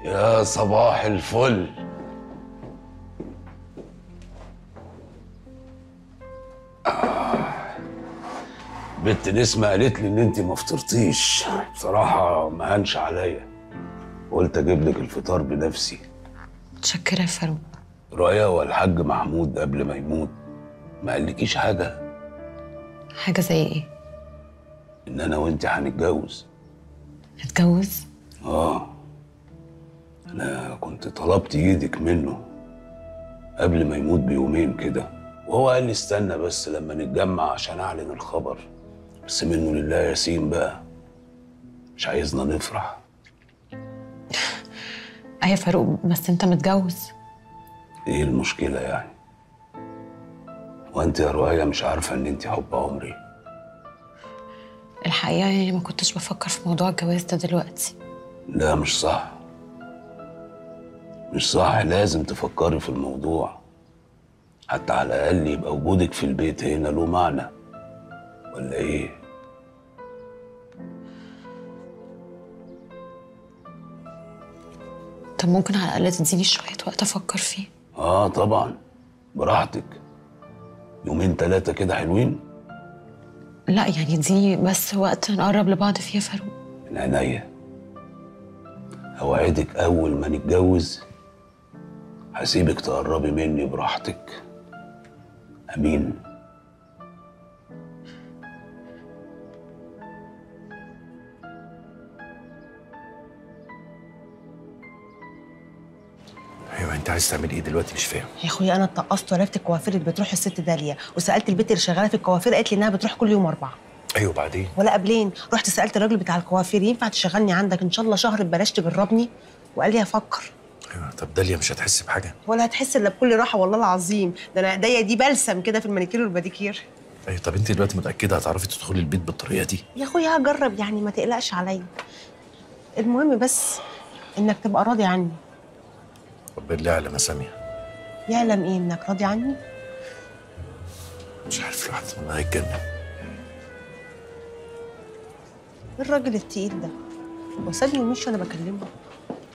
يا صباح الفل آه. بنت نسمة قالت لي ان انت ما فطرتيش بصراحة ما هنش عليا قلت اجيب لك الفطار بنفسي متشكرة يا فاروق رؤيا والحاج محمود قبل ما يموت ما قالكيش حاجة حاجة زي ايه؟ ان انا وانت هنتجوز هتجوز؟ اه انا كنت طلبت ايدك منه قبل ما يموت بيومين كده وهو قال لي استنى بس لما نتجمع عشان اعلن الخبر بس منه لله ياسين بقى مش عايزنا نفرح ايه يا فاروق بس انت متجوز ايه المشكلة يعني وانت يا رؤية مش عارفة ان انت حب عمري الحقيقة يعني ما كنتش بفكر في موضوع الجواز ده دلوقتي لا مش صح مش صح لازم تفكري في الموضوع حتى على الأقل يبقى وجودك في البيت هنا له معنى ولا إيه؟ طب ممكن على الأقل تديني شوية وقت أفكر فيه آه طبعا براحتك يومين تلاتة كده حلوين لا يعني اديني بس وقت نقرب لبعض فيه يا فاروق من عينيا أوعدك أول ما نتجوز هسيبك تقربي مني براحتك أمين ايوه انت عايز تعمل ايه دلوقتي مش فاهم يا اخويا انا اتقصت وعرفت الكوافير اللي بتروح الست داليا وسالت البنت اللي شغاله في الكوافير قالت لي انها بتروح كل يوم اربعه ايوه بعدين ولا قبلين رحت سالت الراجل بتاع الكوافير ينفع تشغلني عندك ان شاء الله شهر ببلاش تجربني وقال لي هفكر ايوه طب داليا مش هتحس بحاجه ولا هتحس الا بكل راحه والله العظيم ده انا ايديا دي بلسم كده في المانيكير والباديكير ايوه طب انت دلوقتي متاكده هتعرفي تدخلي البيت بالطريقه دي يا اخويا هجرب يعني ما تقلقش عليا المهم بس انك تبقى راضي عني ربنا اللي يعلم يا ساميه يعلم ايه انك راضي عني مش عارف الواحد منها هيتجنن إيه الراجل التقيل ده وسابني ومشي وانا بكلمه